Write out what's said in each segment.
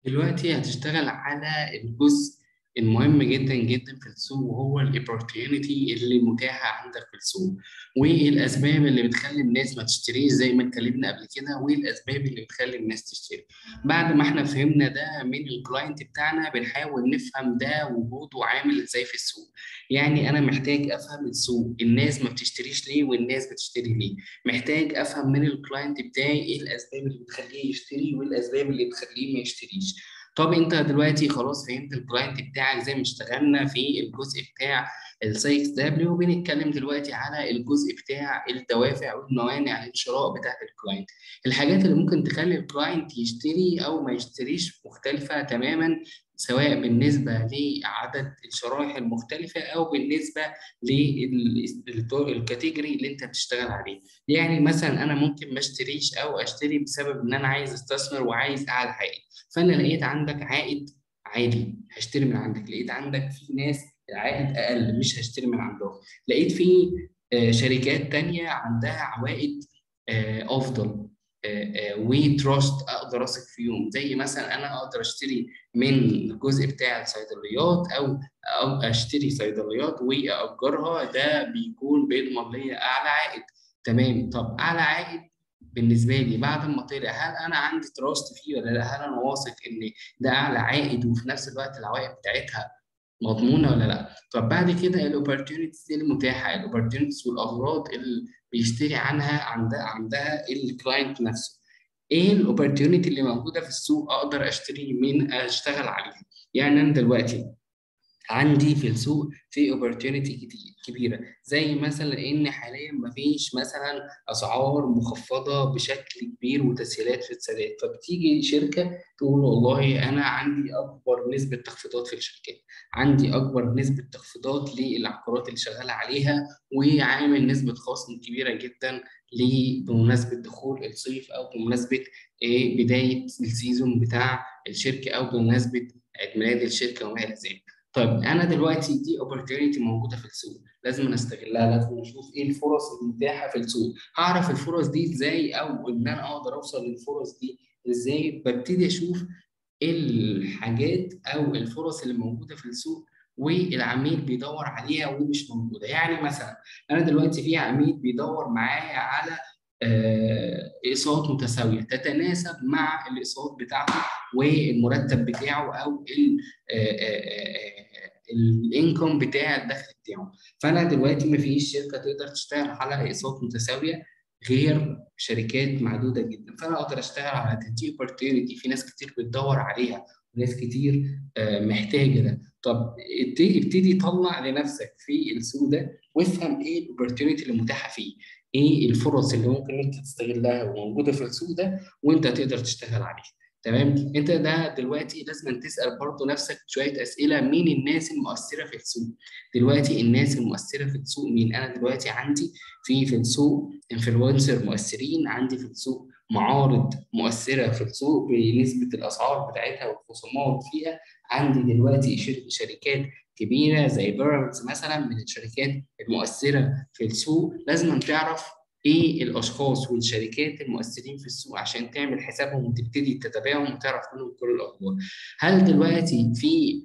دلوقتي هتشتغل على الجزء المهم جدا جدا في السوق وهو الاوبورتيونيتي اللي متاحه عندك في السوق وايه الاسباب اللي بتخلي الناس ما تشتريش زي ما اتكلمنا قبل كده وايه الاسباب اللي بتخلي الناس تشتري بعد ما احنا فهمنا ده من الكلاينت بتاعنا بنحاول نفهم ده وجوده عامل ازاي في السوق يعني انا محتاج افهم السوق الناس ما بتشتريش ليه والناس بتشتري ليه محتاج افهم من الكلاينت بتاعي ايه الاسباب اللي بتخليه يشتري وايه الاسباب اللي بتخليه ما يشتريش طب انت دلوقتي خلاص فهمت الكلاينت بتاعك زي ما اشتغلنا في الجزء بتاع ال 6 دبليو بنتكلم دلوقتي على الجزء بتاع الدوافع والموانع للشراء بتاعت الكلاينت الحاجات اللي ممكن تخلي الكلاينت يشتري او ما يشتريش مختلفه تماما سواء بالنسبه لعدد الشرائح المختلفه او بالنسبه للكاتيجوري اللي انت بتشتغل عليه يعني مثلا انا ممكن ما اشتريش او اشتري بسبب ان انا عايز استثمر وعايز اعلى عائد فانا لقيت عندك عائد عادي هشتري من عندك لقيت عندك في ناس العائد اقل مش هشتري من عندهم لقيت في شركات تانية عندها عوائد افضل وتراست اقدر اثق فيهم زي مثلا انا اقدر اشتري من الجزء بتاع الصيدليات او او اشتري صيدليات واجرها ده بيكون بيضمن لي اعلى عائد تمام طب اعلى عائد بالنسبه لي بعد ما طلع هل انا عندي تراست فيه ولا لا هل انا واثق ان ده اعلى عائد وفي نفس الوقت العوائد بتاعتها مضمونه ولا لا طب بعد كده الاوبورتيونيتيز المتاحه الاوبورتيونيتيز والاغراض اللي بيشتري عنها عندها عندها الكلاينت نفسه ايه الاوبورتيونيتي اللي موجوده في السوق اقدر اشتري من اشتغل عليها يعني انا دلوقتي عندي في السوق في اوبورتيونيتي كبيره زي مثلا ان حاليا مفيش مثلا اسعار مخفضه بشكل كبير وتسهيلات في السداد فبتيجي شركه تقول والله انا عندي اكبر نسبه تخفيضات في الشركات عندي اكبر نسبه تخفيضات للعقارات اللي شغاله عليها وعامل نسبه خصم كبيره جدا بمناسبه دخول الصيف او بمناسبه بدايه السيزون بتاع الشركه او بمناسبه عيد ميلاد الشركه وما الى ذلك طيب انا دلوقتي دي اوبورتيونيتي موجوده في السوق لازم استغلها لازم اشوف ايه الفرص المتاحه في السوق هعرف الفرص دي ازاي او ان انا اقدر اوصل للفرص دي ازاي ببتدي اشوف الحاجات او الفرص اللي موجوده في السوق والعميل بيدور عليها ومش موجوده يعني مثلا انا دلوقتي في عميل بيدور معايا على اقساط متساويه تتناسب مع الاقساط بتاعته والمرتب بتاعه او الانكم بتاع الدخل بتاعه فانا دلوقتي ما فيش شركه تقدر تشتغل على اقساط متساويه غير شركات معدوده جدا فانا اقدر اشتغل على دي اوبورتيونيتي في ناس كتير بتدور عليها وناس كتير محتاجه ده طب ابتدي طلع لنفسك في السوق ده وافهم ايه الاوبورتيونيتي اللي متاحه فيه ايه الفرص اللي ممكن انت تستغلها وموجوده في السوق ده وانت تقدر تشتغل عليها تمام انت ده دلوقتي لازم تسال برضه نفسك شويه اسئله مين الناس المؤثره في السوق دلوقتي الناس المؤثره في السوق مين انا دلوقتي عندي في في السوق انفلونسر مؤثرين عندي في السوق معارض مؤثره في السوق بنسبه الاسعار بتاعتها والخصومات فيها عندي دلوقتي شركات كبيره زي بيراميدز مثلا من الشركات المؤثره في السوق لازم تعرف ايه الاشخاص والشركات المؤثرين في السوق عشان تعمل حسابهم وتبتدي تتابعهم وتعرف منهم كل الاخبار هل دلوقتي في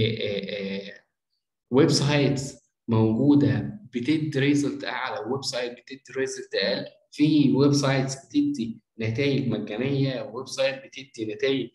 ويب سايتس موجوده بتدي ريزلت اعلى ويب سايت بتدي ريزلت اقل في ويب سايتس بتدي نتائج مجانيه ويب سايت بتدي نتائج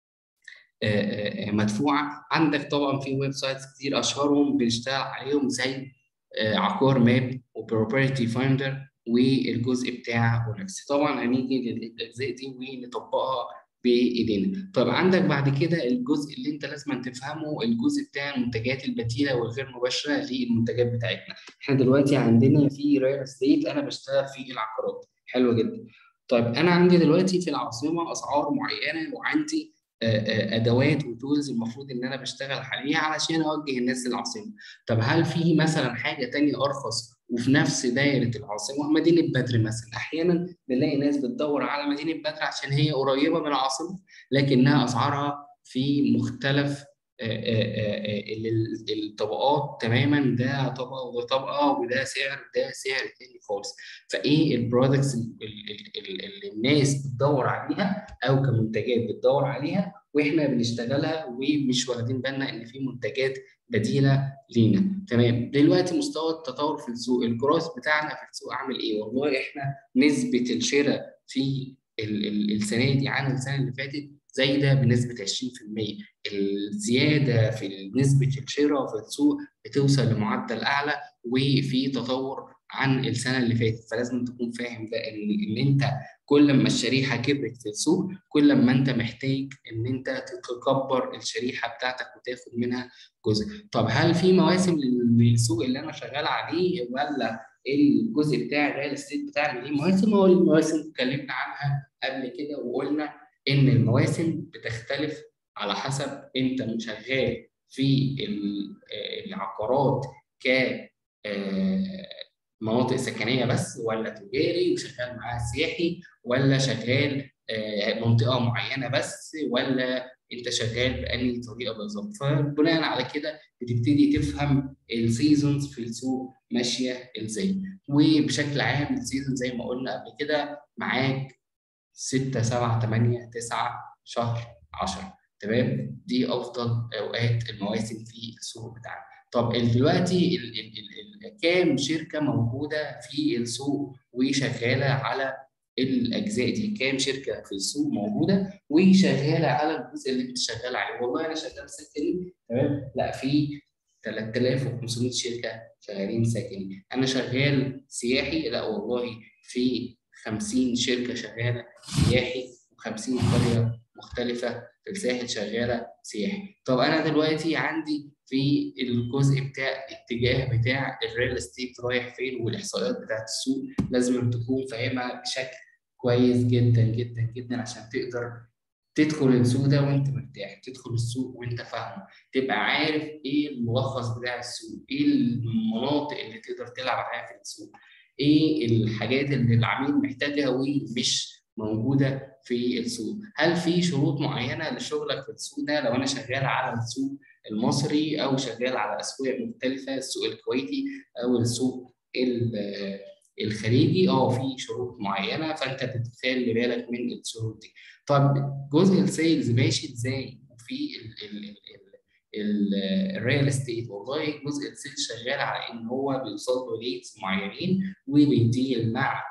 مدفوعه عندك طبعا في ويب سايتس كتير اشهرهم بنشتغل عليهم زي عقار ماب وبروبرتي فايندر والجزء بتاع اوركس طبعا هنيجي للاجزاء دي ونطبقها بايدينا طب عندك بعد كده الجزء اللي انت لازم تفهمه الجزء بتاع المنتجات البديله والغير مباشره للمنتجات بتاعتنا احنا دلوقتي عندنا في ريال استيت انا بشتغل في العقارات حلو جدا طيب انا عندي دلوقتي في العاصمه اسعار معينه وعندي ادوات وتولز المفروض ان انا بشتغل عليها علشان اوجه الناس للعاصمه طب هل في مثلا حاجه تانية ارخص وفي نفس دايره العاصمه مدينه بدر مثلا احيانا بنلاقي ناس بتدور على مدينه بدر عشان هي قريبه من العاصمه لكنها اسعارها في مختلف الطبقات تماما ده طبقه وده طبقه وده سعر وده سعر تاني خالص فايه البرودكتس اللي الناس بتدور عليها او كمنتجات بتدور عليها واحنا بنشتغلها ومش واخدين بالنا ان في منتجات بديله لينا تمام دلوقتي مستوى التطور في السوق الجروث بتاعنا في السوق عامل ايه والله احنا نسبه الشراء في السنه دي عن السنه اللي فاتت زايده بنسبه 20% الزياده في نسبه الشراء في السوق بتوصل لمعدل اعلى وفي تطور عن السنه اللي فاتت فلازم تكون فاهم ده ان ان انت كل ما الشريحه كبرت في السوق كل ما انت محتاج ان انت تكبر الشريحه بتاعتك وتاخد منها جزء طب هل في مواسم للسوق اللي انا شغال عليه ولا الجزء بتاع الريال استيت بتاعنا ليه مواسم هو المواسم اتكلمنا عنها قبل كده وقلنا ان المواسم بتختلف على حسب انت شغال في العقارات ك مناطق سكنيه بس ولا تجاري وشغال معاها سياحي ولا شغال منطقه معينه بس ولا انت شغال بأنهي طريقه بالظبط فبناء على كده بتبتدي تفهم السيزونز في السوق ماشيه ازاي وبشكل عام السيزون زي ما قلنا قبل كده معاك 6 7 8 9 شهر 10 تمام دي افضل اوقات المواسم في السوق بتاعنا طب دلوقتي كام شركه موجوده في السوق وشغاله على الاجزاء دي كام شركه في السوق موجوده وشغاله على الجزء اللي انت شغال عليه والله انا شغال سكني تمام لا في 3500 شركه شغالين سكني انا شغال سياحي لا والله في 50 شركه شغاله سياحي و50 قريه مختلفه في الساحل شغاله سياحي طب انا دلوقتي عندي في الجزء بتاع الاتجاه بتاع الريل استيت رايح فين والاحصائيات بتاعت السوق لازم تكون فاهمها بشكل كويس جدا جدا جدا عشان تقدر تدخل السوق ده وانت مرتاح تدخل السوق وانت فاهمه تبقى عارف ايه الملخص بتاع السوق ايه المناطق اللي تقدر تلعب عليها في السوق ايه الحاجات اللي العميل محتاجها ومش موجوده في السوق هل في شروط معينه لشغلك في السوق ده لو انا شغال على السوق المصري او شغال على اسواق مختلفه السوق الكويتي او السوق الخليجي اه في شروط معينه فانت تخلي بالك من الشروط دي طب جزء السيلز ماشي ازاي وفي الريال استيت والله جزء السيلز شغال على ان هو بيوصل له ليدز معينين وبيديل مع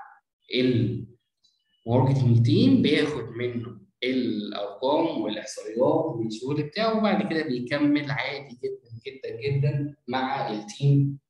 الماركتنج تيم بياخد منه الارقام والاحصائيات والشغل بتاعه وبعد كده بيكمل عادي جدا جدا جدا مع التيم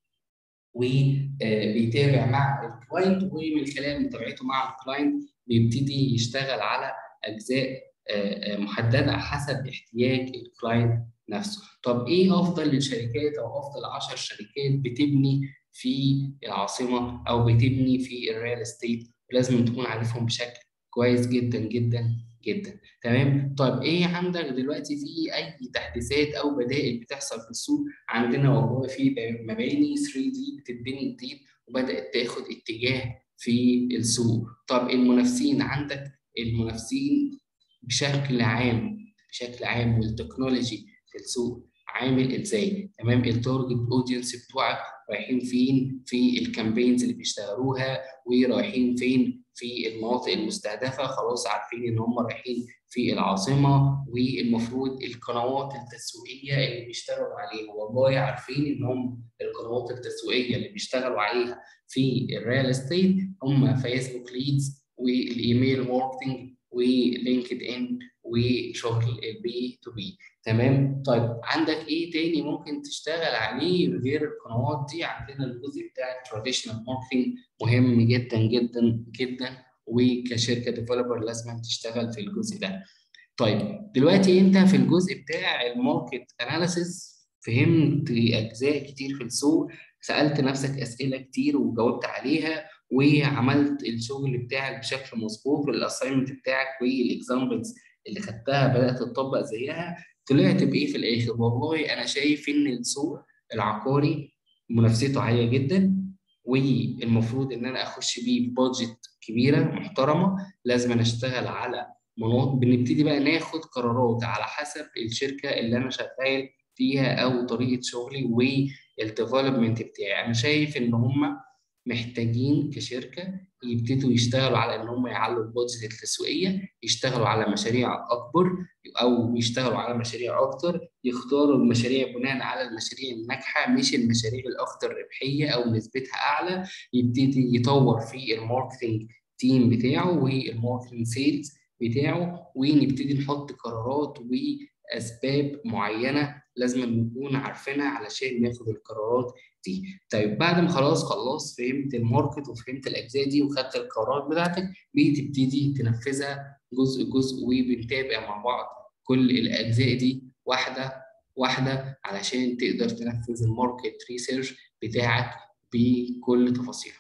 وبيتابع مع الكلاينت ومن خلال متابعته مع الكلاينت بيبتدي يشتغل على اجزاء محدده حسب احتياج الكلاينت نفسه. طب ايه افضل الشركات او افضل 10 شركات بتبني في العاصمه او بتبني في الريال استيت لازم تكون عارفهم بشكل كويس جدا جدا جدا تمام طيب ايه عندك دلوقتي في اي تحديثات او بدائل بتحصل في السوق عندنا والله في مباني 3 دي بتتبني جديد وبدات تاخد اتجاه في السوق طب المنافسين عندك المنافسين بشكل عام بشكل عام والتكنولوجي في السوق عامل ازاي تمام التارجت اودينس بتوعك رايحين فين في الكامبينز اللي بيشتغلوها ورايحين فين في المناطق المستهدفه خلاص عارفين ان هم رايحين في العاصمه والمفروض القنوات التسويقيه اللي بيشتغلوا عليها والله عارفين ان هم القنوات التسويقيه اللي بيشتغلوا عليها في الريال استيت هم فيسبوك ليدز والايميل ماركتنج ولينكد ان وشغل البي تو بي تمام طيب عندك ايه تاني ممكن تشتغل عليه غير القنوات دي عندنا الجزء بتاع التراديشنال ماركتنج مهم جدا جدا جدا وكشركه ديفلوبر لازم تشتغل في الجزء ده طيب دلوقتي انت في الجزء بتاع الماركت اناليسيس فهمت اجزاء كتير في السوق سالت نفسك اسئله كتير وجاوبت عليها وعملت الشغل بتاعك بشكل مظبوط والاساينمنت بتاعك والاكزامبلز اللي خدتها بدات تطبق زيها طلعت بايه في الاخر والله انا شايف ان السوق العقاري منافسته عاليه جدا والمفروض ان انا اخش بيه بادجت كبيره محترمه لازم أنا اشتغل على مناطق بنبتدي بقى ناخد قرارات على حسب الشركه اللي انا شغال فيها او طريقه شغلي والديفلوبمنت بتاعي انا شايف ان هم محتاجين كشركه يبتدوا يشتغلوا على ان هم يعلوا البادجت التسويقيه يشتغلوا على مشاريع اكبر او يشتغلوا على مشاريع اكتر يختاروا المشاريع بناء على المشاريع الناجحه مش المشاريع الاكثر ربحيه او نسبتها اعلى يبتدي يطور في الماركتنج تيم بتاعه والماركتنج سيلز بتاعه ونبتدي نحط قرارات واسباب معينه لازم نكون عارفينها علشان ناخد القرارات دي طيب بعد ما خلاص خلاص فهمت الماركت وفهمت الاجزاء دي وخدت القرارات بتاعتك بتبتدي تنفذها جزء جزء وبنتابع مع بعض كل الاجزاء دي واحده واحده علشان تقدر تنفذ الماركت ريسيرش بتاعك بكل تفاصيله